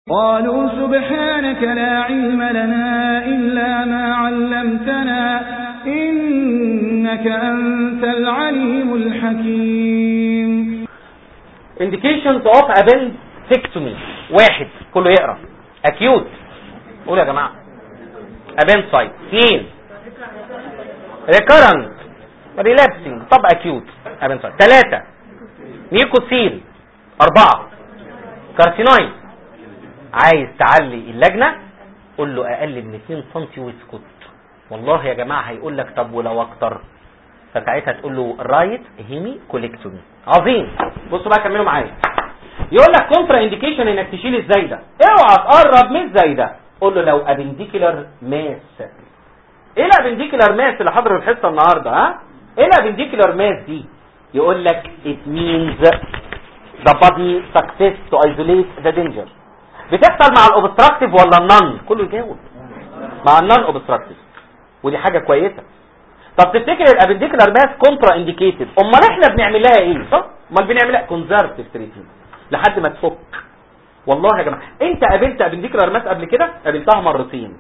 قالوا سبحانك لا علم لنا إلا ما علمتنا إنك أنت العليم الحكيم indications of appendectomy واحد كله يقرا acute قول يا جماعه appendicite اثنين recurrent relapsing طب acute appendicite ثلاثة ميكوسيل أربعة كارسينويد عايز تعلي اللجنة قول له أقل من 2 سم واسكت والله يا جماعة هيقول لك طب ولو أكتر فساعتها تقول له رايت هيمي كوليكتومي عظيم بصوا بقى كملوا معايا يقول لك كونترا انديكيشن انك تشيل الزايده اوعى تقرب من الزايده قول له لو ابنديكولار ماس ايه الابنديكولار ماس اللي حضر الحصه النهارده ها ايه الابنديكولار ماس دي يقول لك it means the body success to isolate the danger بتحصل مع الاوبستراكتيف ولا النون كله يجاوب مع النون اوبستراكتيف ودي حاجه كويسه طب تفتكر الابنديكولار ماس كونترا انديكيتد امال احنا بنعمل لها ايه صح امال بنعمل لها كونزرفتيف تريتمنت لحد ما تفك والله يا جماعه انت قابلت ابنديكولار ماس قبل كده قابلتها مرتين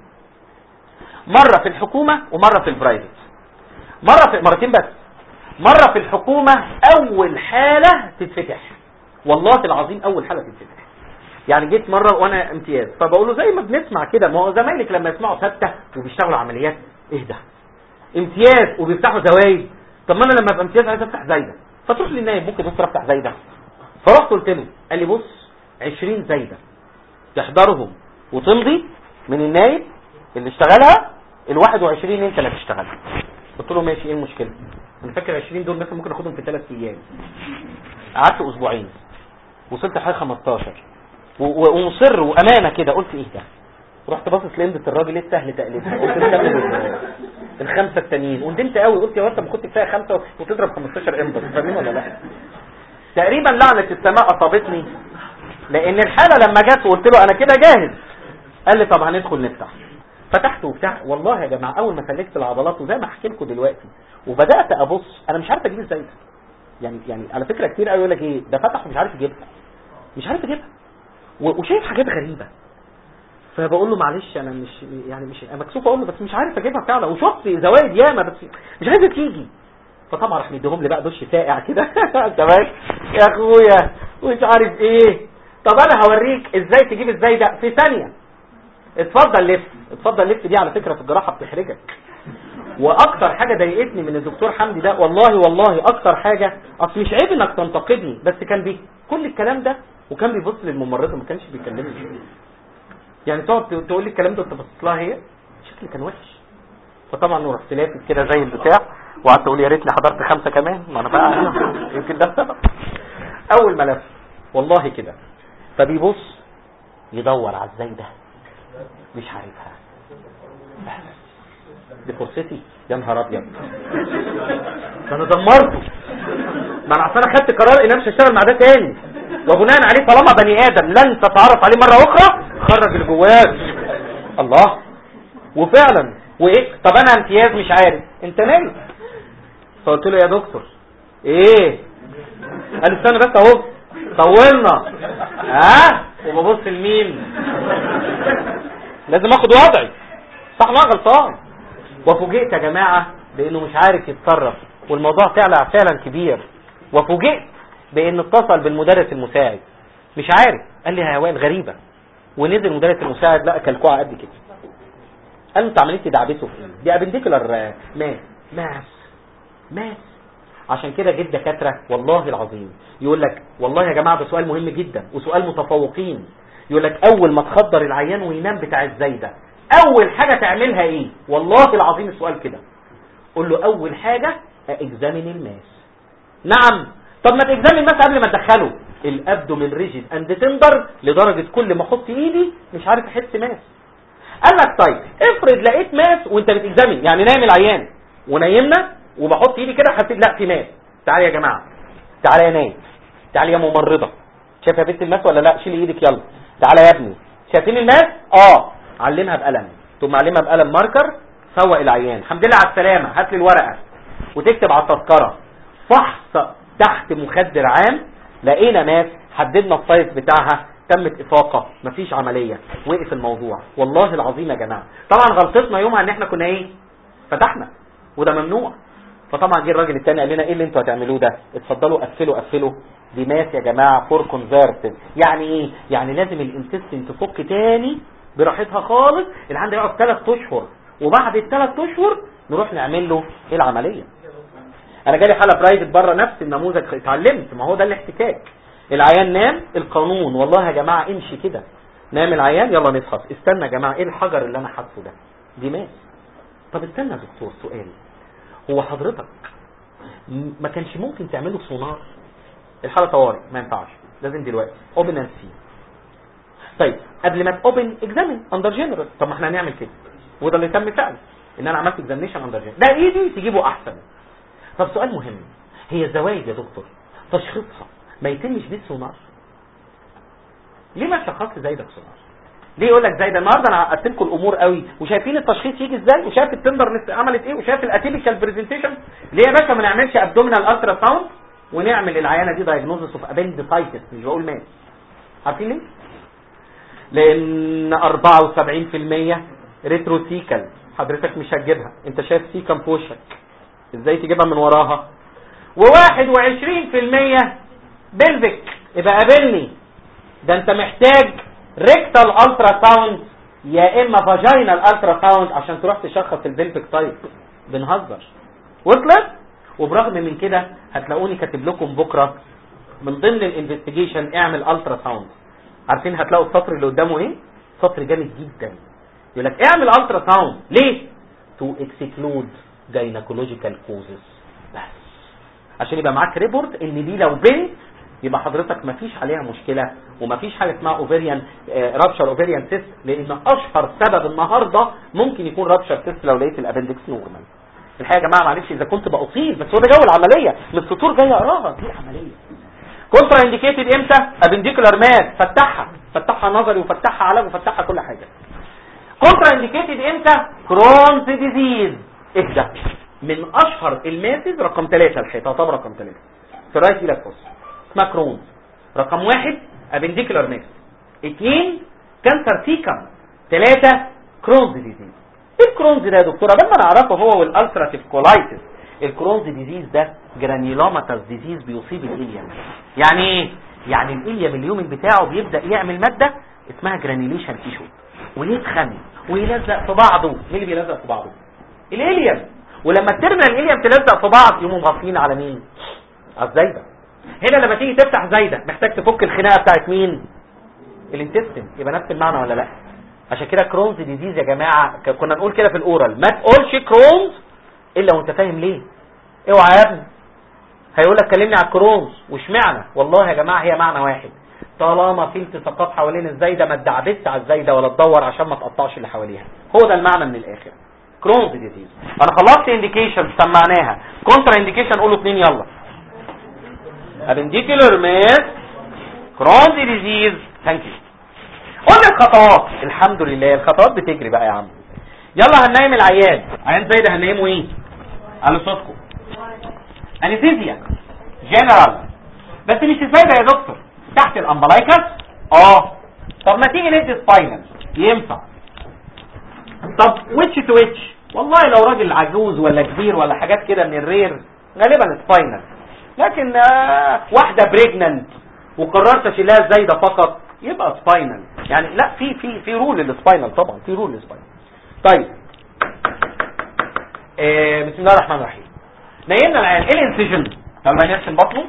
مره في الحكومه ومره في البرايفت مره في مرتين بس مره في الحكومه اول حاله تتفتح والله العظيم اول حاله تتفتح يعني جيت مره وانا امتياز فبقول له زي ما بنسمع كده ما هو زمايلك لما يسمعوا فته وبيشتغلوا عمليات اهدى امتياز وبيفتحوا زوايد طب ما انا لما ابقى امتياز عايز افتح زايده فتروح للنايب ممكن دكتور افتح زايده فرحت قلت له قال لي بص 20 زايده تحضرهم وتمضي من النايب اللي اشتغلها ال 21 انت اللي هتشتغلها قلت له ماشي ايه المشكله انا فاكر 20 دول مثلا ممكن اخدهم في ثلاث ايام قعدت اسبوعين وصلت حوالي 15 و- و- ومصر وامانه كده قلت ايه ده رحت باصص لمدة الراجل ايه سهل تقليدها قلت نكمل ال- الخمسه التانيين وندمت قوي قلت يا واد ما كنت كفايه خمسه وتضرب 15 امضى فاهمين ولا لا تقريبا لعنه السماء اصابتني لان الحاله لما جت وقلت له انا كده جاهز قال لي طب هندخل نفتح فتحت وبتاع والله يا جماعه اول ما سلكت العضلات وزي ما احكي لكم دلوقتي وبدات ابص انا مش عارف اجيب ازاي ده يعني يعني على فكره كتير قوي يقول لك ايه ده فتح ومش عارف يجيبها مش عارف يجيبها و- وشايف حاجات غريبه فبقول له معلش انا مش يعني مش أنا مكسوف اقول له بس مش عارف اجيبها فعلا وشفت زوايد ياما بس مش عايزه تيجي فطبعا راح مديهم لي بقى دش ساقع كده تمام يا اخويا ومش عارف ايه طب انا هوريك ازاي تجيب ازاي ده في ثانيه اتفضل لف اتفضل لف دي على فكره في الجراحه بتحرجك واكتر حاجه ضايقتني من الدكتور حمدي ده والله والله اكتر حاجه اصل مش عيب انك تنتقدني بس كان بيه كل الكلام ده وكان بيبص للممرضه ما كانش بيكلمني يعني تقعد تقول لي الكلام ده انت بصيت لها هي شكلي كان وحش فطبعا رحت لافت كده زي البتاع وقعدت اقول يا ريتني حضرت خمسه كمان ما انا بقى يمكن ده السبب. اول ما لف والله كده فبيبص يدور على ازاي ده مش عارفها دي فرصتي يا نهار ابيض ده انا دمرته ما انا عشان خدت قرار ان انا مش هشتغل مع ده تاني وبناء عليه طالما بني ادم لن تتعرف عليه مره اخرى خرج اللي جواك الله وفعلا وايه طب انا امتياز مش عارف انت مالك فقلت له يا دكتور ايه قال لي استنى بس اهو طولنا ها وببص لمين لازم اخد وضعي صح ما غلطان وفوجئت يا جماعه بانه مش عارف يتصرف والموضوع فعلا فعلا كبير وفوجئت بان اتصل بالمدرس المساعد مش عارف قال لي يا وائل غريبه ونزل المدرس المساعد لقى كلكوعه قد كده قال له انت عمليه تدعبسه في ايه دي ابنديكولار ماس ماس ماس عشان كده جه دكاتره والله العظيم يقول لك والله يا جماعه ده سؤال مهم جدا وسؤال متفوقين يقول لك اول ما تخدر العيان وينام بتاع الزايده اول حاجه تعملها ايه والله العظيم السؤال كده قول له اول حاجه اكزامين الماس نعم طب ما تكزامين الماس قبل ما تدخله الابدومين ريجيد اند تندر لدرجه كل ما احط ايدي مش عارف احس ماس قال لك طيب افرض لقيت ماس وانت بتكزامين يعني نايم العيان ونايمنا وبحط ايدي كده حسيت لا في ماس تعالى يا جماعه تعالى يا نايم تعالى يا ممرضه شايف يا بنت الماس ولا لا شيل ايدك يلا تعالى يا ابني شايفين الماس اه علمها بقلم تقوم معلمها بقلم ماركر فوق العيان الحمد لله على السلامه هات لي الورقه وتكتب على التذكره فحص تحت مخدر عام لقينا ماس حددنا السايز بتاعها تمت افاقه مفيش عمليه وقف الموضوع والله العظيم يا جماعه طبعا غلطتنا يومها ان احنا كنا ايه فتحنا وده ممنوع فطبعا جه الراجل التاني قال لنا ايه اللي انتوا هتعملوه ده اتفضلوا قفلوا قفلوا دي ماس يا جماعه فور كونفرتد يعني ايه يعني لازم الانتستين تفك تاني براحتها خالص العند يقعد ثلاث اشهر وبعد الثلاث اشهر نروح نعمل له ايه العمليه انا جالي حاله برايفت بره نفس النموذج اتعلمت ما هو ده الاحتكاك العيان نام القانون والله يا جماعه امشي كده نام العيان يلا نفحص استنى يا جماعه ايه الحجر اللي انا حاسه ده دي ماس طب استنى يا دكتور سؤال هو حضرتك م- ما كانش ممكن تعمله سونار الحاله طوارئ ما ينفعش لازم دلوقتي اوبن اند سي طيب قبل ما تاوبن اكزامين اندر جنرال طب ما احنا هنعمل كده وده اللي تم فعلا ان انا عملت اكزامينشن اندر جنرال ده ايدي تجيبه احسن طب سؤال مهم هي الزوايد يا دكتور تشخيصها ما يتمش بيه السونار ليه ما شخصت زايدك سونار ليه يقول لك زايده النهارده انا عقدت لكم الامور قوي وشايفين التشخيص يجي ازاي وشايف التندر عملت ايه وشايف الاتيبيكال برزنتيشن ليه يا باشا ما نعملش ابدومينال الترا ساوند ونعمل العيانه دي دايجنوزس اوف ابندسايتس مش بقول مات عارفين ليه لان 74% ريتروسيكال حضرتك مش هتجيبها انت شايف سيكم في وشك ازاي تجيبها من وراها و21% بلفيك يبقى قابلني ده انت محتاج ريكتال الترا ساوند يا اما فاجينال الترا ساوند عشان تروح تشخص البلفيك تايب بنهزر وصلت وبرغم من كده هتلاقوني كاتب لكم بكره من ضمن الانفستيجيشن اعمل الترا ساوند عارفين هتلاقوا السطر اللي قدامه ايه سطر جامد جدا يقول لك اعمل الترا ساوند ليه تو اكسكلود جاينكولوجيكال كوزز بس عشان يبقى معاك ريبورت ان دي لو بنت يبقى حضرتك مفيش عليها مشكلة ومفيش حاجة اسمها اوفيريان رابشر اوفيريان سيست لان اشهر سبب النهاردة ممكن يكون رابشر سيست لو لقيت الابندكس نورمال الحقيقة يا جماعة معلش اذا كنت بأطيل بس هو ده جو العملية من السطور جاية اقراها دي العملية كونترا انديكيتد امتى ابنديكولار ماس فتحها فتحها نظري وفتحها علاج وفتحها كل حاجة كونترا انديكيتد امتى كرونز ديزيز اهدى من اشهر الماسز رقم ثلاثة الحيطة طب رقم ثلاثة في رايت ايدك بص اسمها كرونز رقم واحد ابنديكولار ماس اثنين كانسر سيكم ثلاثة كرونز ديزيز ايه الكرونز ده يا دكتور قبل ما نعرفه هو والالتراتيف كولايتس الكرونز ديزيز ده جرانيولوماتاس ديزيز بيصيب الاليم يعني ايه يعني الاليم اليومن بتاعه بيبدا يعمل ماده اسمها جرانيوليشن تيشو ويتخن ويلزق في بعضه مين اللي بيلزق في بعضه الاليم ولما الترمينال الاليم تلزق في بعض يقوموا مغطين على مين على الزايده هنا لما تيجي تفتح زايده محتاج تفك الخناقه بتاعت مين الانتستين يبقى نفس المعنى ولا لا عشان كده كرونز ديزيز يا جماعه ك- كنا نقول كده في الاورال ما تقولش كرونز الا وانت فاهم ليه اوعى يا ابني هيقول لك كلمني على الكرونز واشمعنى والله يا جماعه هي معنى واحد طالما في التصاقات حوالين الزايده ما تدعبس على الزايده ولا تدور عشان ما تقطعش اللي حواليها هو ده المعنى من الاخر كرونز ديزيز انا خلصت انديكيشن سمعناها كونترا انديكيشن قولوا اتنين يلا ابنديكولار ماس كرونز ديزيز ثانك يو قلنا الخطوات الحمد لله الخطوات بتجري بقى يا عم يلا هننيم العيان عيان زي ده هننيمه ايه على صوتكم انستيزيا جنرال بس مش الزايده يا دكتور تحت الامبلايكس اه طب ما تيجي ندي سباينال ينفع طب ويتش تو ويتش والله لو راجل عجوز ولا كبير ولا حاجات كده من الرير غالبا سباينال لكن آه واحده بريجننت وقررت اشيلها زايده فقط يبقى سباينال يعني لا في في في رول للسباينال طبعا في رول للسباينال طيب آه بسم الله الرحمن الرحيم نيمنا العيان ايه الانسجن لما نرسم بطنه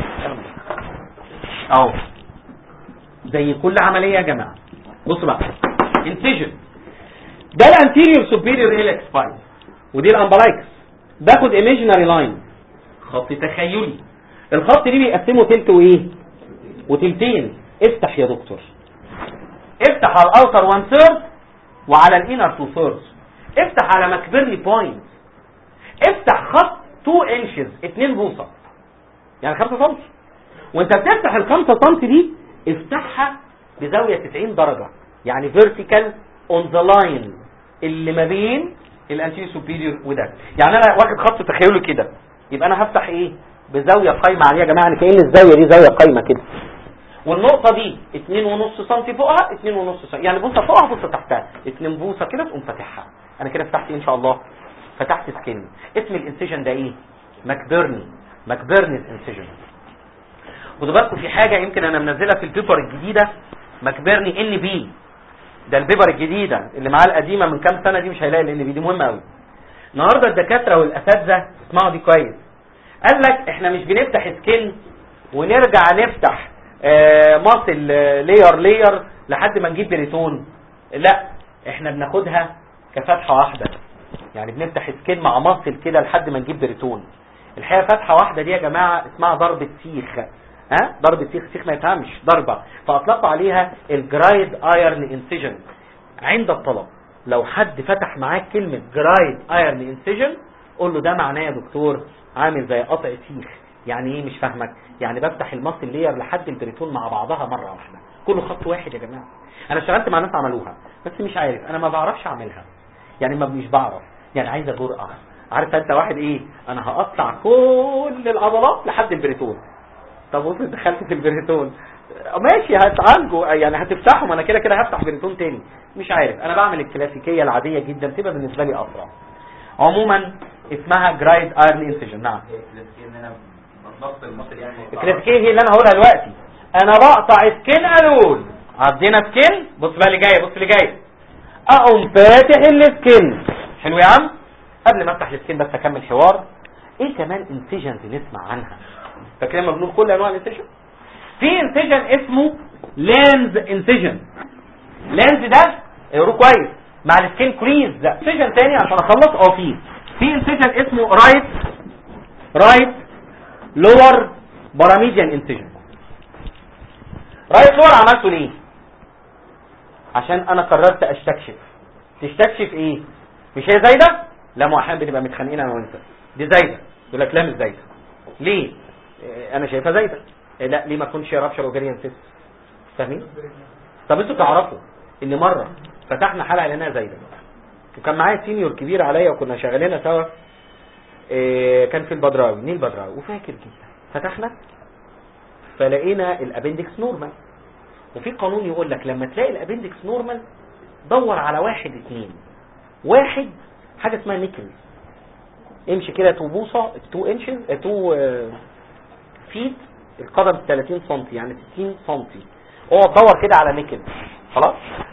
اهو زي كل عمليه يا جماعه بصوا بقى انسجن ده الانتيريور سوبيريور هيلكس سباين ودي الامبلايكس باخد ايميجينري لاين خط تخيلي الخط دي بيقسمه تلت وايه وتلتين افتح يا دكتور افتح على الاوتر 1 ثيرد وعلى الانر 2 ثيرد افتح على مكبرلي بوينت افتح خط 2 انشز 2 بوصه يعني 5 سم وانت بتفتح ال 5 سم دي افتحها بزاويه 90 درجه يعني فيرتيكال اون ذا لاين اللي ما بين الانتيريور سوبيريور وده يعني انا واخد خط تخيلي كده يبقى انا هفتح ايه بزاويه قايمه عليها يا جماعه يعني كأن الزاويه دي زاويه قايمه كده والنقطة دي 2.5 سم فوقها 2.5 سم يعني بوصة فوقها بوصة تحتها 2 بوصة كده تقوم فاتحها انا كده فتحت إيه ان شاء الله فتحت سكين اسم الانسيجن ده ايه ماكبرني ماكبرني انسيجن خدوا بالكم في حاجة يمكن انا منزلها في البيبر الجديدة ماكبرني ان بي ده البيبر الجديدة اللي معاه القديمة من كام سنة دي مش هيلاقي الان بي دي مهمة قوي النهاردة الدكاترة والاساتذة اسمعوا دي كويس قال لك احنا مش بنفتح سكين ونرجع نفتح آه ماسل لير لير لحد ما نجيب بريتون لا احنا بناخدها كفتحة واحدة يعني بنفتح سكين مع ماسل كده لحد ما نجيب بريتون الحقيقة فتحة واحدة دي يا جماعة اسمها ضربة سيخ ها ضربة سيخ سيخ ما يفهمش ضربة فاطلقوا عليها الجرايد ايرن انسيجن عند الطلب لو حد فتح معاك كلمة جرايد ايرن انسيجن قول له ده معناه يا دكتور عامل زي قطع سيخ يعني ايه مش فاهمك يعني بفتح الماسل لير لحد البريتون مع بعضها مرة واحدة كله خط واحد يا جماعة انا اشتغلت مع ناس عملوها بس مش عارف انا ما بعرفش اعملها يعني ما مش بعرف يعني عايزه جرأة عارف انت واحد ايه انا هقطع كل العضلات لحد البريتون طب وصل دخلت في البريتون ماشي هتعالجه يعني هتفتحه ما انا كده كده هفتح بريتون تاني مش عارف انا بعمل الكلاسيكيه العاديه جدا تبقى بالنسبه لي اسرع عموما اسمها جرايد ايرن انسيجن نعم الكلاسيكيه هي اللي انا هقولها دلوقتي انا بقطع سكين الول عدينا سكين بص بقى اللي جاي بص اللي جاي اقوم فاتح السكين حلو يا عم قبل ما افتح السكين بس اكمل حوار ايه كمان انسيجنز نسمع عنها فاكرين ما بنقول كل انواع الانسيجن في انسيجن اسمه لينز انسيجن لينز ده يقولوا كويس مع السكين كريز ده انسيجن تاني عشان اخلص اه في في انسيجن اسمه رايت رايت لور باراميديان انسيجن رايت لور عملته ليه عشان انا قررت استكشف تستكشف ايه مش هي زايده لا ما احيانا بنبقى متخانقين انا وانت دي زايده يقول لك لا مش زايده ليه إيه انا شايفها زايده إيه لا ليه ما تكونش رابشر اوفيريان سيست فاهمين طب انتوا تعرفوا ان مره فتحنا حلقه لقيناها زايده وكان معايا سينيور كبير عليا وكنا شغالينها سوا إيه كان في البدراوي نيل بدراوي وفاكر جدا فتحنا فلقينا الابندكس نورمال وفي قانون يقول لك لما تلاقي الابندكس نورمال دور على واحد اتنين واحد حاجة اسمها نيكل امشي كده تو بوصة تو انشز تو فيت القدم 30 سم يعني 60 سم اقعد دور كده على نيكل خلاص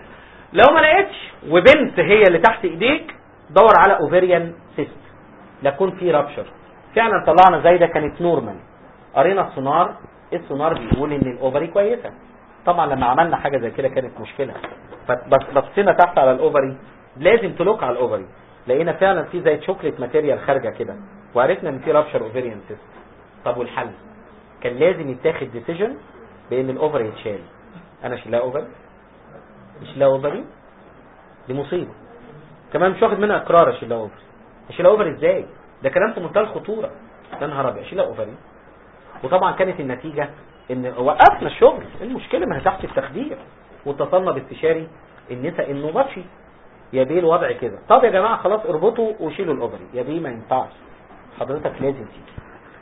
لو ما لقيتش وبنت هي اللي تحت ايديك دور على اوفيريان سيست لا يكون في رابشر فعلا طلعنا زي ده كانت نورمال قرينا السونار السونار بيقول ان الاوفري كويسه طبعا لما عملنا حاجه زي كده كانت مشكله بس بصينا تحت على الاوفري لازم تلوك على الاوفري لقينا فعلا في زي شوكليت ماتيريال خارجه كده وعرفنا ان في رابشر اوفريان سيست طب والحل كان لازم يتاخد ديسيجن بان الاوفري يتشال انا اشيلها اوفري اشيلها اوفري دي مصيبه كمان مش واخد منها اقرار اشيلها اوفري اشيلها اوفري ازاي ده كلام في منتهى الخطوره يا نهار ابيض اشيلها اوفري وطبعا كانت النتيجه ان وقفنا الشغل المشكله ما هي تحت التخدير واتصلنا باستشاري النساء انه ماشي يا بيه الوضع كده طب يا جماعه خلاص اربطوا وشيلوا الاوفري يا بيه ما ينفعش حضرتك لازم تيجي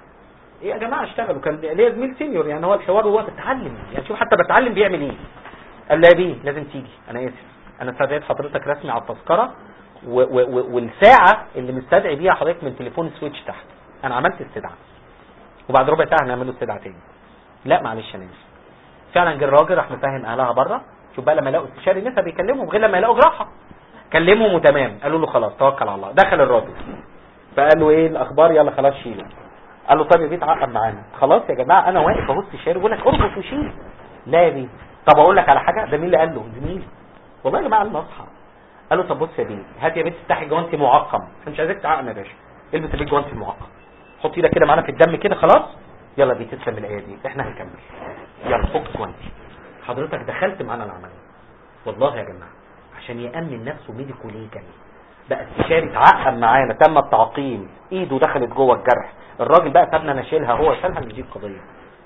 ايه يا جماعه اشتغلوا كان ليا زميل سينيور يعني هو الحوار هو بتعلم يعني شوف حتى بتعلم بيعمل ايه قال لي يا بيه لازم تيجي انا اسف انا استدعيت حضرتك رسمي على التذكره و و و والساعه اللي مستدعي بيها حضرتك من تليفون سويتش تحت انا عملت استدعاء وبعد ربع ساعه هنعمل له استدعاء تاني لا معلش انا اسف فعلا جه الراجل راح مفهم اهلها بره شوف بقى لما يلاقوا استشاري نسا بيكلمهم غير لما يلاقوا جراحه كلمهم وتمام قالوا له خلاص توكل على الله دخل الراجل فقال له ايه الاخبار يلا خلاص شيله قال له طب يا بيه اتعقد معانا خلاص يا جماعه انا واقف اهو استشاري بقول لك اربط وشيل لا يا بيه طب اقول لك على حاجه ده مين اللي قال له زميلي والله يا جماعه المصحى قال له طب بص يا بيه هات يا بنت افتحي جوانتي معقم احنا مش عايزك تعقم يا باشا البس يا بيه جوانتي المعقم حط ايدك كده معانا في الدم كده خلاص يلا بيه تسلم الايه دي احنا هنكمل يلا فك جوانتي حضرتك دخلت معانا العمليه والله يا جماعه عشان يامن نفسه ميديكو ليجل بقى استشاري اتعقم معانا تم التعقيم ايده دخلت جوه الجرح الراجل بقى سابنا انا شيلها هو شالها مش دي القضيه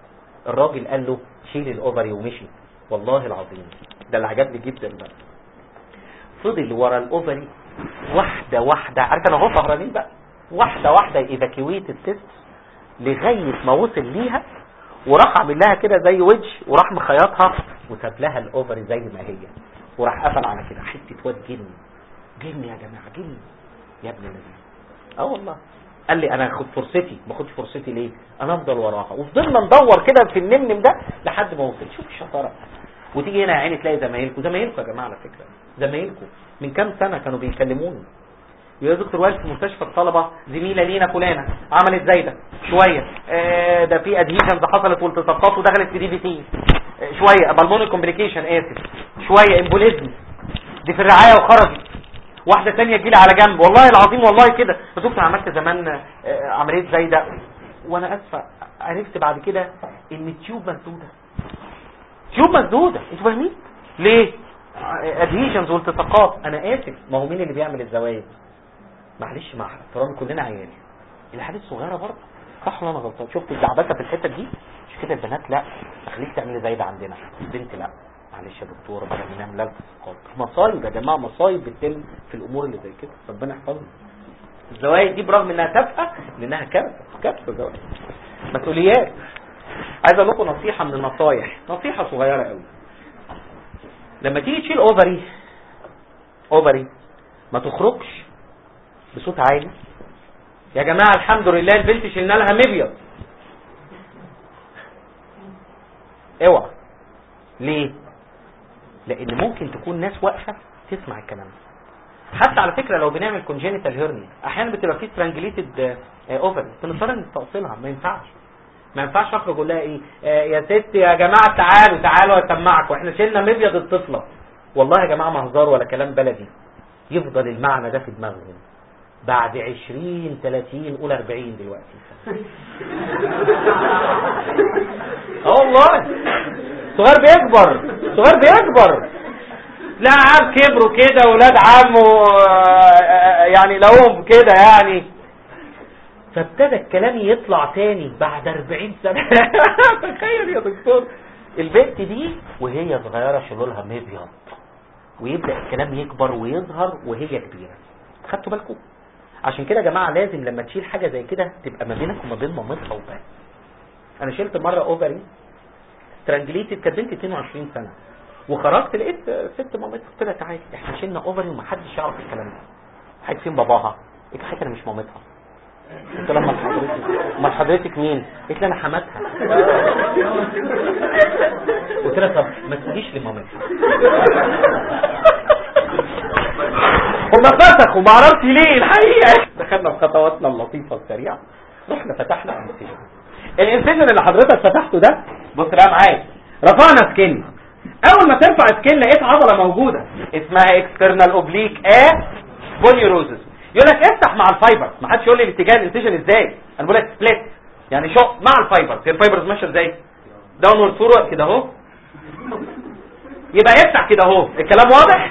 الراجل قال له شيل الاوفري ومشي والله العظيم ده اللي عجبني جدا بقى فضل ورا الاوفري واحده واحده عارف انا هو سهرانين بقى واحده واحده ايفاكيويت التست لغايه ما وصل ليها وراح عامل لها كده زي وجه وراح مخيطها وساب لها الاوفري زي ما هي وراح قفل على كده حته واد جن جن يا جماعه جن يا ابن الذين اه والله قال لي انا هاخد فرصتي ما اخدش فرصتي ليه انا افضل وراها وفضلنا ندور كده في النمنم ده لحد ما وصل شوف الشطاره وتيجي هنا يا عيني تلاقي زمايلكم زمايلكم يا جماعه على فكره زمايلكم من كام سنه كانوا بيكلموني يا دكتور وائل في مستشفى الطلبه زميله لينا فلانه عملت زي ده شويه آه ده في ادهيشنز حصلت والتصاقات ودخلت في دي بي تي آه شويه بالموني كومبليكيشن اسف شويه امبوليزم دي في الرعايه وخرجت واحده ثانيه تجيلي على جنب والله العظيم والله كده يا دكتور عملت زمان آه عمليه زي ده وانا اسفه عرفت بعد كده ان التيوب مسدوده تيوب مسدوده انتوا فاهمين ليه ادهيشنز والتصاقات انا اسف ما هو مين اللي بيعمل الزوايد معلش مع احترامي كلنا عيال الحاجات صغيره برضه صح ولا انا غلطان شفت الدعبكه في الحته دي مش كده البنات لا خليك تعملي زي ده عندنا البنت لا معلش يا دكتوره بقى بنعمل لها التصاقات مصايب يا جماعه مصايب بتتم في الامور اللي زي كده ربنا يحفظنا الزوايد دي برغم انها تافهه لانها كارثه كارثه زوايد مسؤوليات عايز اقول لكم نصيحه من النصايح نصيحه صغيره قوي لما تيجي تشيل اوفري اوفري ما تخرجش بصوت عالي يا جماعة الحمد لله البنت شلنا لها مبيض اوعى ليه لان ممكن تكون ناس واقفة تسمع الكلام ده حتى على فكرة لو بنعمل كونجينيتال هيرنيا احيانا بتبقى في سترانجليتد اوفر بنضطر نستأصلها ما ينفعش ما ينفعش اخرج اقول لها ايه آه يا ست يا جماعه تعالوا تعالوا اسمعكم احنا شلنا مبيض الطفله والله يا جماعه ما هزار ولا كلام بلدي يفضل المعنى ده في دماغهم بعد 20 30 قول 40 دلوقتي اه والله صغير بيكبر صغير بيكبر لا عم كبروا كده ولاد عمه يعني لهم كده يعني فابتدى الكلام يطلع تاني بعد 40 سنة تخيل يا دكتور البنت دي وهي صغيرة شالوا لها مبيض ويبدأ الكلام يكبر ويظهر وهي كبيرة خدتوا بالكم عشان كده يا جماعة لازم لما تشيل حاجة زي كده تبقى ما بينك وما بين مامتها وبس انا شلت مرة اوفري سترانجليتد كانت بنتي 22 سنة وخرجت لقيت ست مامتها قلت لها تعالي احنا شلنا اوفري ومحدش يعرف الكلام ده حاجة فين باباها قلت لها انا مش مامتها قلت لها امال حضرتك امال حضرتك مين قلت لها انا حماتها قلت لها طب ما تقوليش لمامتها هم فسخوا ما اعرفش ليه الحقيقه دخلنا في خطواتنا اللطيفه السريعه رحنا فتحنا انسجن الانسجن اللي حضرتك فتحته ده بص بقى معايا رفعنا سكن اول ما ترفع سكن لقيت عضله موجوده اسمها اكسترنال اوبليك ا بونيوروزس يقول لك افتح مع الفايبر ما حدش يقول لي الاتجاه الانسجن ازاي انا بقول لك سبليت يعني شو مع الفايبر هي الفايبرز ماشيه ازاي داونورد فورورد كده اهو يبقى افتح كده اهو الكلام واضح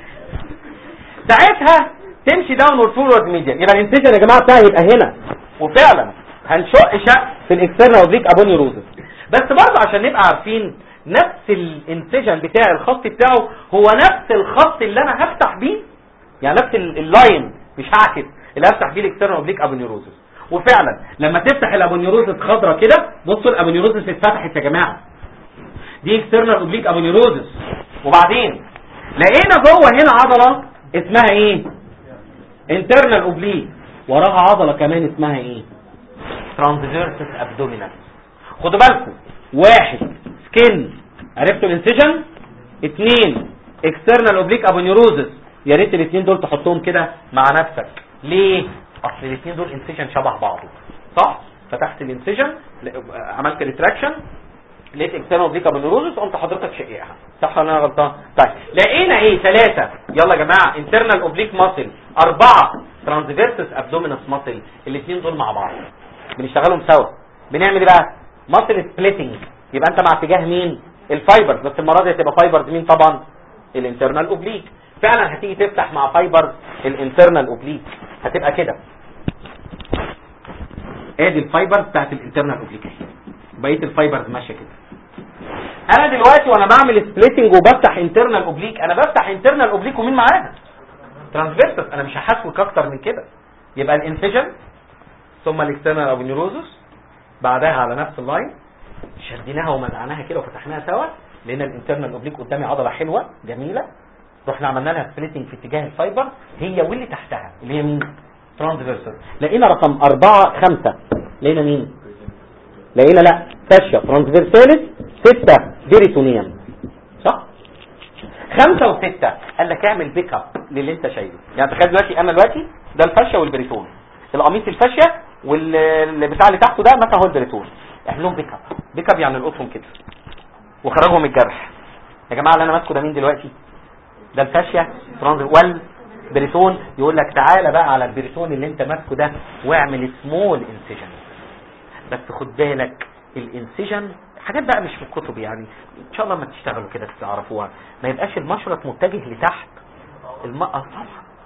ساعتها تمشي داونورد فورورد ميديان يبقى الانسجن يا جماعه بتاعي يبقى هنا وفعلا هنشق شق في الاكسترنال اوبليك ابونيوروزس بس برضه عشان نبقى عارفين نفس الانسجن بتاع الخط بتاعه هو نفس الخط اللي انا هفتح بيه يعني نفس اللاين مش هعكس اللي هفتح بيه الاكسترنال اوبليك ابونيوروزس وفعلا لما تفتح الابونيوروزس خضرا كده بصوا الابونيوروزس اتفتحت يا جماعه دي اكسترنال اوبليك ابونيوروزس وبعدين لقينا جوه هنا عضله اسمها ايه انترنال اوبليك وراها عضله كمان اسمها ايه ترانسفيرسس ابدومينال خدوا بالكم واحد سكن عرفتوا الانسجن اثنين اكسترنال اوبليك ابونيوروزس يا ريت الاثنين دول تحطهم كده مع نفسك ليه اصل الاثنين دول انسجن شبه بعضه صح فتحت الانسجن عملت ريتراكشن لقيت اكسترنال اوبليك ابونيوروزس قمت حضرتك شقيقها صح ولا انا غلطان طيب لقينا ايه ثلاثه يلا يا جماعه انترنال اوبليك ماسل اربعه ترانسفيرسس ابدومينس ماسل الاثنين دول مع بعض بنشتغلهم سوا بنعمل ايه بقى ماسل سبليتنج يبقى انت مع اتجاه مين الفايبرز بس المره دي هتبقى فايبرز مين طبعا الانترنال اوبليك فعلا هتيجي تفتح مع فايبرز الانترنال اوبليك هتبقى كده ادي الفايبرز بتاعت الانترنال اوبليك بقيه الفايبرز ماشيه كده انا دلوقتي وانا بعمل سبليتنج وبفتح انترنال اوبليك انا بفتح انترنال اوبليك ومين معاها ترانسفيرسس انا مش هحاسبك اكتر من كده يبقى الانسجن ثم الاكسترنال ابونيوروزس بعدها على نفس اللاين شديناها ومزعناها كده وفتحناها سوا لقينا الانترنال اوبليك قدامي عضله حلوه جميله رحنا عملنا لها سبليتنج في اتجاه الفايبر هي واللي تحتها اللي هي مين ترانسفيرسال لقينا رقم أربعة خمسة لقينا مين لقينا لا فاشيا ترانسفيرساليس ستة بيريتونيوم صح خمسة وستة قال لك اعمل بيك اب للي انت شايله يعني تخيل دلوقتي انا دلوقتي ده الفاشيا والبريتون القميص الفاشيا والبتاع اللي تحته ده مثلا هو البريتون اعمل لهم بيك اب بيك اب يعني القطهم كده وخرجهم الجرح يا جماعه اللي انا ماسكه ده مين دلوقتي ده الفاشيا والبريتون يقول لك تعالى بقى على البريتون اللي انت ماسكه ده واعمل سمول انسيجن بس خد بالك الانسيجن حاجات بقى مش في الكتب يعني ان شاء الله ما تشتغلوا كده تعرفوها ما يبقاش المشرط متجه لتحت الم... آه طبعا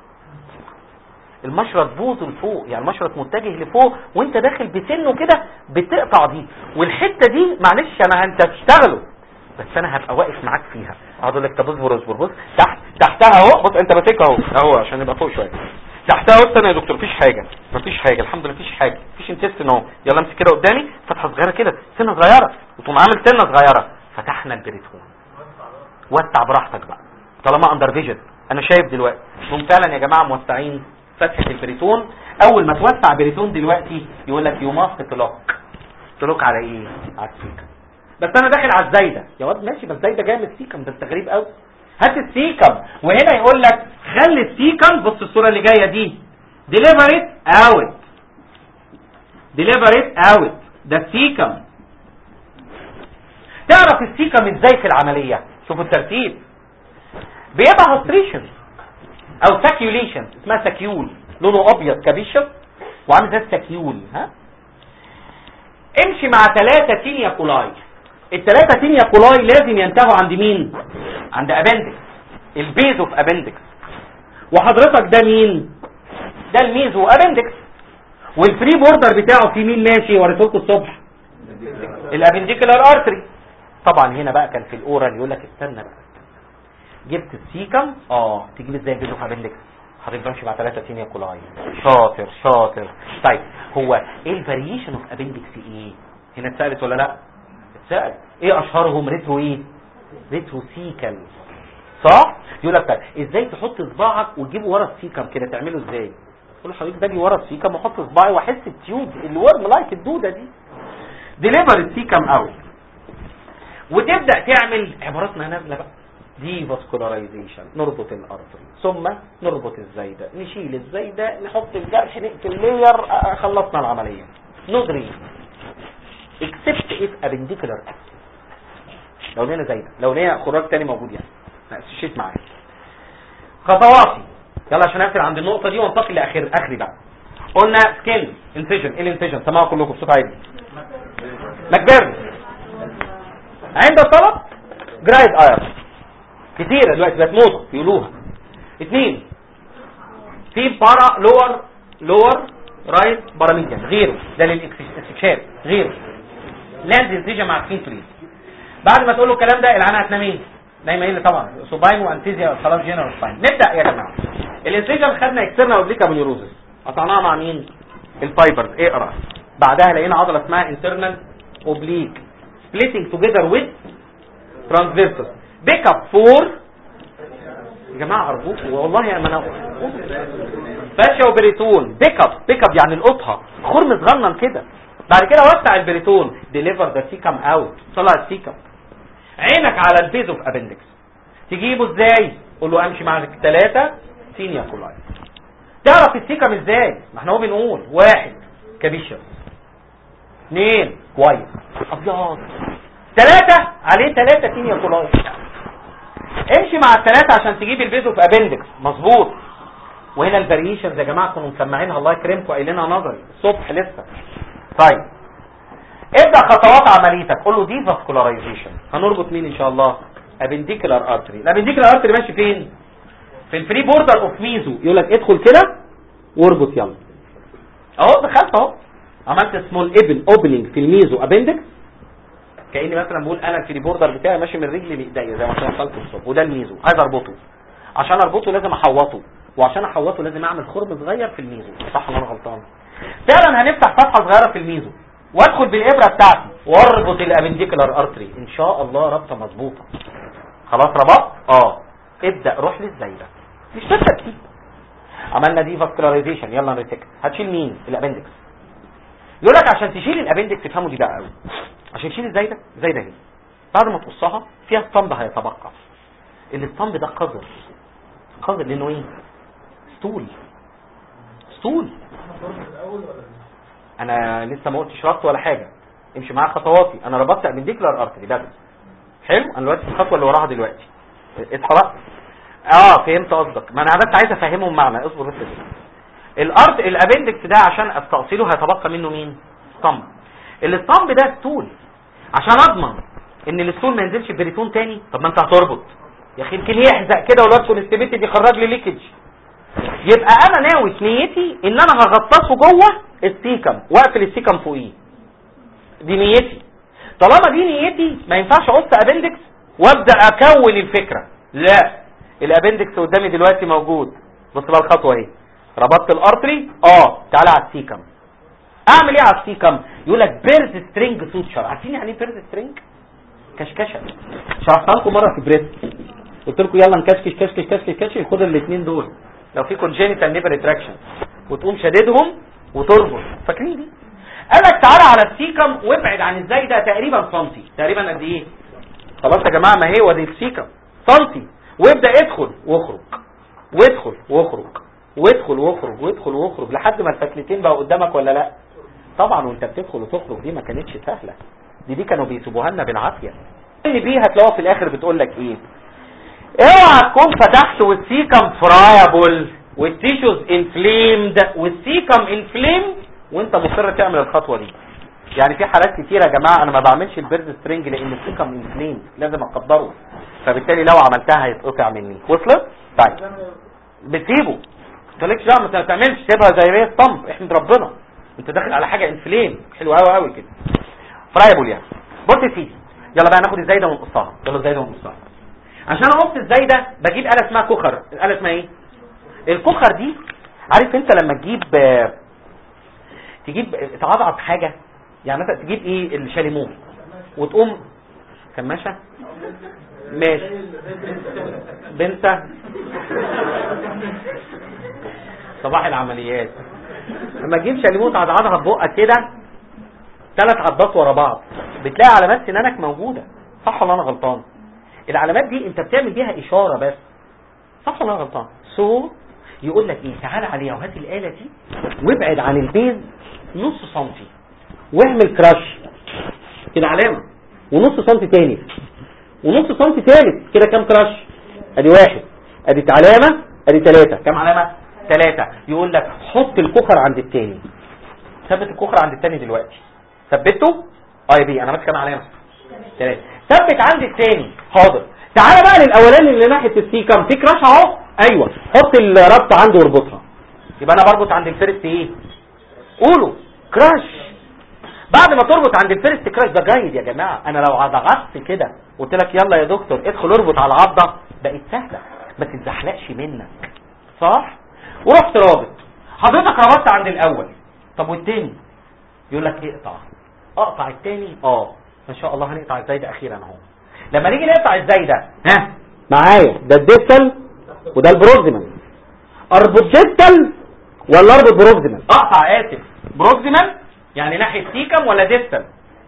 المشرط بوز لفوق يعني المشرط متجه لفوق وانت داخل بسنه كده بتقطع دي والحته دي معلش انا انت هتشتغله بس انا هبقى واقف معاك فيها اقعد اقول لك طب اصبر اصبر بص تحت تحتها اهو بص انت ماسكها اهو اهو عشان يبقى فوق شويه تحتها اهو استنى يا دكتور مفيش حاجه مفيش حاجه الحمد لله مفيش حاجه مفيش انتستين اهو يلا امسك كده قدامي فتحه صغيره كده سنه صغيره وتقوم عامل سنه صغيره فتحنا البريتون وسع براحتك بقى طالما اندر فيجن انا شايف دلوقتي هم فعلا يا جماعه موسعين فتحه البريتون اول ما توسع بريتون دلوقتي يقول لك يو ماست تلوك تلوك على ايه على السيكم بس انا داخل على الزايده يا واد ماشي بس الزايده جايه من السيكم ده انت غريب قوي هات السيكم وهنا يقول لك خلي السيكم بص الصوره اللي جايه دي ديليفر ات اوت ديليفر ات اوت ده السيكم تعرف السيكم ازاي في العمليه شوفوا الترتيب بيبقى هستريشن او ساكيوليشن اسمها ساكيول لونه ابيض كبيشر وعامل زي الساكيول ها امشي مع ثلاثة تينيا كولاي الثلاثة تينيا كولاي لازم ينتهوا عند مين عند ابندكس البيز اوف ابندكس وحضرتك ده مين ده الميزو ابندكس والفري بوردر بتاعه في مين ماشي وريتلكم الصبح الابنديكولار ارتري طبعا هنا بقى كان في الاورال يقول لك استنى بقى جبت السيكم اه تجيب ازاي البيز اوف ابندكس حضرتك بمشي مع ثلاثة تينيا كولاي شاطر شاطر طيب هو ايه الفاريشن اوف ابندكس ايه هنا اتسالت ولا لا اتسال ايه اشهرهم ريترو ايه ريترو سيكل صح يقول لك طيب ازاي تحط صباعك وتجيبه ورا السيكم كده تعمله ازاي تقول له حضرتك باجي ورا السيكم واحط صباعي واحس التيوب الورم لايك الدوده دي ديليفر السيكم اوت وتبدا تعمل عباراتنا نازله بقى دي فاسكولارايزيشن نربط الارتري ثم نربط الزايده نشيل الزايده نحط الجرح نقفل لير خلصنا العمليه ندري اكسبت اف ابنديكولار لو لقينا زايده لو لقينا خراج تاني موجود يعني ما شيت معايا خطواتي يلا عشان اقفل عند النقطه دي وانتقل لاخر اخري بقى قلنا سكين انسيجن ايه الانسيجن سمعوا كلكم بصوت عالي ماكبيرن عند الطلب جرايد اير كتيرة دلوقتي بقت موضة بيقولوها اثنين في بارا لور لور رايت باراميديان غيره ده للاستكشاف غيره لاند انسيجن مع سفينكليز بعد ما تقول له الكلام ده العانه هتنام ايه نايمه ايه اللي طبعا سوباين وانتيزيا خلاص جنرال سباين نبدا يا جماعه الانسيجن خدنا اكسترنا اوبليكا بنيوروزس قطعناها مع مين الفايبرز اقرا بعدها لقينا عضله اسمها انترنال اوبليك سبليتنج توجذر ويز ترانسفيرسس بيك اب فور يا جماعه ارجوكم والله يا انا فاشيا وبريتون بيك اب بيك اب يعني القطها خرم صغنن كده بعد كده وسع البريتون ديليفر ذا سيكم اوت طلع السيكم عينك على البيز اوف ابندكس تجيبه ازاي قول له امشي مع الثلاثه سينيا كولاي تعرف السيكم ازاي ما احنا هو بنقول واحد كبيشر اثنين كويس ابيض ثلاثة عليه ثلاثة سينيا كولاي امشي مع الثلاثة عشان تجيب البيز اوف ابندكس مظبوط وهنا الفاريشنز يا جماعه كانوا مسمعينها الله يكرمكم قايلينها نظري الصبح لسه طيب ابدا خطوات عمليتك قول له دي فاسكولارايزيشن هنربط مين ان شاء الله ابنديكولار ارتري الابنديكولار ارتري ماشي فين في الفري بوردر اوف ميزو يقول لك ادخل كده واربط يلا اهو دخلت اهو عملت سمول ابن اوبننج في الميزو ابندكس كاني مثلا بقول انا الفري بوردر بتاعي ماشي من رجلي لايديا زي ما كنت وصلت الصبح وده الميزو عايز اربطه عشان اربطه لازم احوطه وعشان احوطه لازم اعمل خرم صغير في الميزو صح ولا انا غلطان فعلا هنفتح فتحه صغيره في الميزو وادخل بالابره بتاعتي واربط الابنديكولار ارتري ان شاء الله ربطه مظبوطه خلاص ربط اه ابدا روح للزايده مش تفرق كتير عملنا دي فاسكولاريزيشن يلا نريسكت هتشيل مين الابندكس يقول لك عشان تشيل الابندكس تفهموا دي بقى قوي عشان تشيل الزايده زايده اهي بعد ما تقصها فيها اسطمب هيتبقى الاسطمب ده قذر قذر لانه ايه ستول ستول انا لسه ما قلتش ربط ولا حاجه امشي معايا خطواتي انا ربطت ابنديكولار ارتري بس حلو انا دلوقتي في الخطوه اللي وراها دلوقتي اتحرقت اه فهمت قصدك ما انا بس عايز افهمهم معنى اصبر بس الارض الابندكس ده عشان استأصله هيتبقى منه مين اسطمب الاسطمب ده ستول عشان اضمن ان الستول ما ينزلش بريتون تاني طب ما انت هتربط يا اخي يمكن يحزق كده والواد كونستيبيتي يخرج لي ليكج يبقى انا ناوي في نيتي ان انا هغطسه جوه السيكم واقفل السيكم فوقيه دي نيتي طالما دي نيتي ما ينفعش اقص ابندكس وابدا اكون الفكره لا الابندكس قدامي دلوقتي موجود بص بقى الخطوه اهي ربطت الارتري اه تعالى على السيكم اعمل ايه على السيكم يقول لك بيرز سترينج سوتشر عارفين يعني ايه بيرز سترينج كشكشه شرحتها لكم مره في بريس قلت لكم يلا نكشكش كشكش كشكش كشكش خد الاثنين دول لو في كونجينيتال نيفر ريتراكشن وتقوم شاددهم وتربط فاكرين دي قال لك تعالى على السيكم وابعد عن الزايده تقريبا سنتي تقريبا قد ايه خلاص يا جماعه ما هي ودي السيكم سنتي وابدا ادخل واخرج وادخل واخرج وادخل واخرج وادخل واخرج لحد ما الفتلتين بقى قدامك ولا لا طبعا وانت بتدخل وتخرج دي ما كانتش سهله دي دي كانوا بيسيبوها لنا بالعافيه اللي بيها هتلاقوها في الاخر بتقول لك ايه اوعى تكون فتحت والسيكم فرايبل والتيشوز انفليمد والسيكم انفليمد وانت مصر تعمل الخطوه دي يعني في حالات كتيره يا جماعه انا ما بعملش البيرز سترينج لان السيكم انفليمد لازم اقدره فبالتالي لو عملتها هيتقطع مني وصلت طيب بتسيبه تقولكش لا ما تعملش سيبها زي ما هي الطمب احمد ربنا انت داخل على حاجه انفليم حلو قوي قوي كده فرايبل يعني بص يا سيدي يلا بقى ناخد الزايده ونقصها يلا الزايده ونقصها عشان اقص الزايده بجيب آلة اسمها كوخر الآلة اسمها ايه الكوخر دي عارف انت لما تجيب تجيب تعضعض حاجه يعني مثلا تجيب ايه الشاليمو وتقوم كماشه ماشي بنت صباح العمليات لما تجيب شاليمو تعضعضها ببقك كده ثلاث عضات ورا بعض بتلاقي علامات سنانك موجوده صح ولا انا غلطان العلامات دي انت بتعمل بيها اشاره بس صح ولا انا غلطان سو يقول لك ايه تعال عليها وهات الاله دي وابعد عن البيز نص سنتي واعمل كراش كده علامه ونص سنتي تاني ونص سنتي تالت كده كام كراش ادي واحد ادي علامه ادي ثلاثه كام علامه ثلاثه يقول لك حط الكوخر عند التاني ثبت الكوخر عند التاني دلوقتي ثبته اي بي انا ماسك كام علامه ثلاثه ثبت عند التاني حاضر تعالى بقى للاولاني اللي ناحيه السيكم في كراش اهو ايوه حط الربط عنده واربطها يبقى انا بربط عند الفيرست ايه قولوا كراش بعد ما تربط عند الفيرست كراش ده جيد يا جماعه انا لو ضغطت كده قلت لك يلا يا دكتور ادخل اربط على العضه بقت سهله ما تتزحلقش منك صح ورحت رابط حضرتك ربطت عند الاول طب والتاني يقول لك اقطع اقطع التاني اه ما شاء الله هنقطع الزايده اخيرا اهو لما نيجي نقطع الزايده ها معايا ده الديستال وده البروكسيمال اربط ديستال ولا اربط بروكسيمال اقطع اسف بروكسيمال يعني ناحيه سيكم ولا ديستال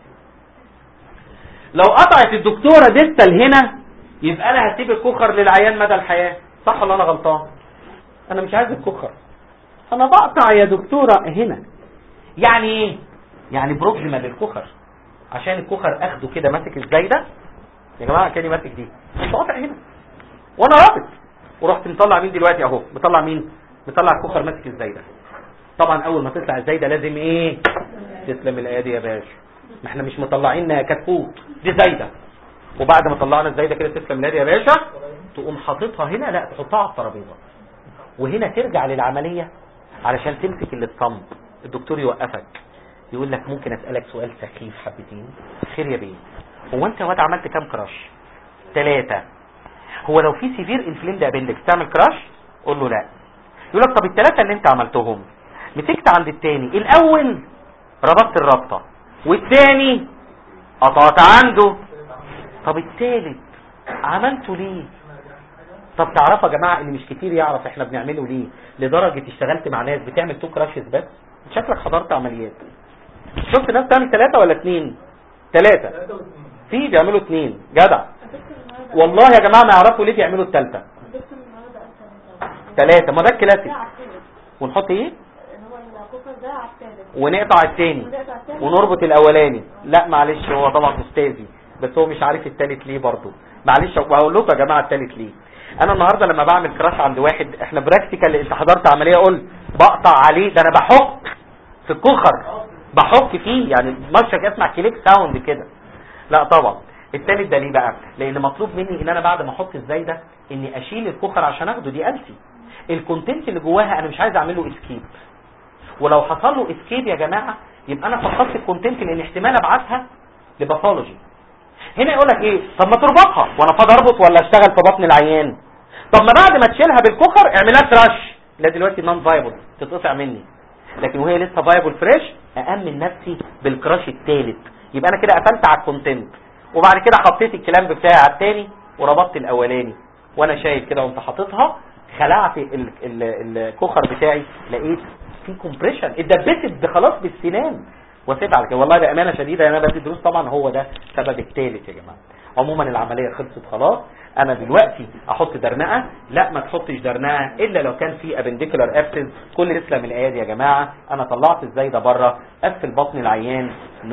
لو قطعت الدكتوره ديستال هنا يبقى انا هسيب الكوخر للعيان مدى الحياه صح ولا انا غلطان انا مش عايز الكوخر انا بقطع يا دكتوره هنا يعني ايه يعني بروكسيمال للكوخر عشان الكوخر اخده كده ماسك الزايده يا جماعه كاني ماسك دي بقطع هنا وانا رابط ورحت مطلع مين دلوقتي اهو مطلع مين مطلع الكوخر ماسك الزايده طبعا اول ما تطلع الزايده لازم ايه تسلم الايادي يا باشا ما احنا مش مطلعين كتكوت دي زايده وبعد ما طلعنا الزايده كده تسلم الايادي يا باشا تقوم حاططها هنا لا تحطها على الترابيزه وهنا ترجع للعمليه علشان تمسك الاسطمب الدكتور يوقفك يقول لك ممكن اسالك سؤال سخيف حبتين خير يا بيه هو انت يا واد عملت كام كراش ثلاثة هو لو في سيفير انفليمد ابندكس تعمل كراش قول له لا يقول لك طب الثلاثه اللي انت عملتهم مسكت عند الثاني الاول ربطت الرابطه والتاني قطعت عنده طب التالت عملته ليه طب تعرفوا يا جماعة ان مش كتير يعرف احنا بنعمله ليه لدرجة اشتغلت مع ناس بتعمل تو كراشز بس شكلك حضرت عمليات شفت ناس تعمل ثلاثة ولا اثنين ثلاثة في بيعملوا اثنين جدع والله يا جماعة ما يعرفوا ليه بيعملوا الثالثة ثلاثة ما ده الكلاسيك ونحط ايه ونقطع الثاني ونربط الاولاني لا معلش هو طبعا استاذي بس هو مش عارف الثالث ليه برضه معلش بقول لكم يا جماعه الثالث ليه انا النهارده لما بعمل كراش عند واحد احنا براكتيكال انت حضرت عمليه قلت بقطع عليه ده انا بحك في الكخر بحك فيه يعني مشرك اسمع كليك ساوند كده لا طبعا الثالث ده ليه بقى لان مطلوب مني ان انا بعد ما احط ازاي ده اني اشيل الكخر عشان اخده دي الفي الكونتنت اللي جواها انا مش عايز اعمل له اسكيب ولو حصل له اسكيب يا جماعه يبقى انا فقدت الكونتنت لان احتمال ابعتها لباثولوجي هنا يقول لك ايه طب ما تربطها وانا فاضي اربط ولا اشتغل في بطن العيان طب ما بعد ما تشيلها بالكوكر اعملها تراش لا دلوقتي نون فايبل تتقطع مني لكن وهي لسه فايبل فريش أأمن نفسي بالكراش الثالث يبقى أنا كده قفلت على الكونتنت وبعد كده حطيت الكلام بتاعي على الثاني وربطت الأولاني وأنا شايف كده وأنت حاططها خلعت ال- ال- الكوخر بتاعي لقيت في كومبريشن اتدبست خلاص بالسنان وسيب على كده والله بامانه شديده انا بدي دروس طبعا هو ده السبب الثالث يا جماعه عموما العمليه خلصت خلاص انا دلوقتي احط درنقه لا ما تحطش درنقه الا لو كان في ابنديكولار ابسز كل تسلم الايادي يا جماعه انا طلعت ازاي ده بره قفل بطن العيان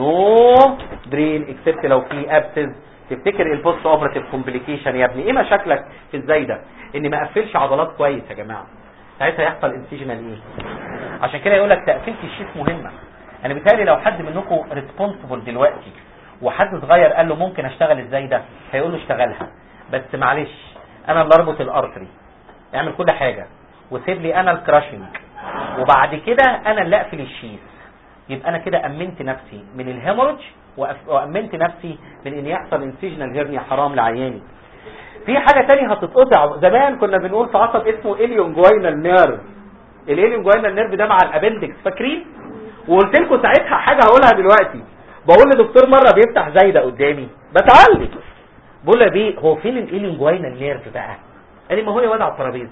نو درين اكسبت لو في ابسز تفتكر البوست اوبراتيف كومبليكيشن يا ابني ايه مشاكلك في ازاي ده ان ما اقفلش عضلات كويس يا جماعه ساعتها يحصل انسيجنال ايه عشان كده يقول لك تقفيله الشيف مهمه انا بيتهيألي لو حد منكم ريسبونسبل دلوقتي وحد صغير قال له ممكن اشتغل ازاي ده هيقول له اشتغلها بس معلش انا اللي اربط الارتري اعمل كل حاجه وسيب لي انا الكراشنج وبعد كده انا اللي اقفل الشيف يبقى انا كده امنت نفسي من الهيموريدج وأف- وامنت نفسي من ان يحصل انسيجنال هيرنيا حرام لعياني في حاجه تانية هتتقطع زمان كنا بنقول في عصب اسمه اليون جوينال نيرف الاليون جوينال نيرف ده مع الابندكس فاكرين وقلت لكم ساعتها حاجه هقولها دلوقتي بقول لدكتور مره بيفتح زي ده قدامي بتعلم بقول له يا بيه هو فين الاليون جوينال نيرف بقى قال لي ما هو يا واد على الترابيزه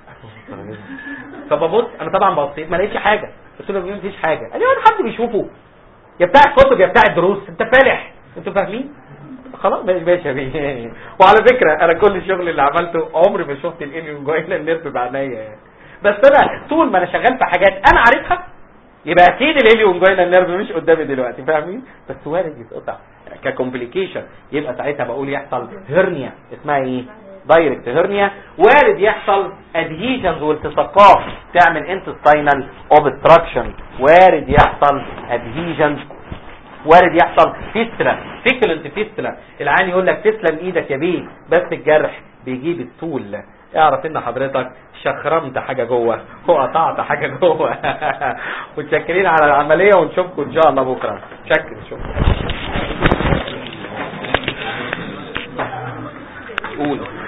فببص انا طبعا بصيت ما لقيتش حاجه قلت له ما فيش حاجه قال لي هو حد بيشوفه يا بتاع الكتب يا بتاع الدروس انت فالح انتوا فاهمين خلاص ماشي ماشي يا بيه وعلى فكره انا كل الشغل اللي عملته عمري ما شفت الاليون جوينال نيرف بعينيا يعني بس انا طول ما انا شغال في حاجات انا عارفها يبقى اكيد الاليون جوينال نيرف مش قدامي دلوقتي فاهمين بس وارد يتقطع ككومبليكيشن يبقى ساعتها بقول يحصل هرنيا اسمها ايه دايركت هرنيا وارد يحصل ادهيجنز والتصاقات تعمل انتستينال اوبستراكشن وارد يحصل ادهيجنز وارد يحصل فيستلا فيكلنت فيستلا العين يقول لك تسلم ايدك يا بيه بس الجرح بيجيب الطول اعرف ان حضرتك شخرمت حاجة جوه وقطعت حاجة جوه متشكرين على العملية ونشوفكم ان شاء الله بكرة شكر شكرا قول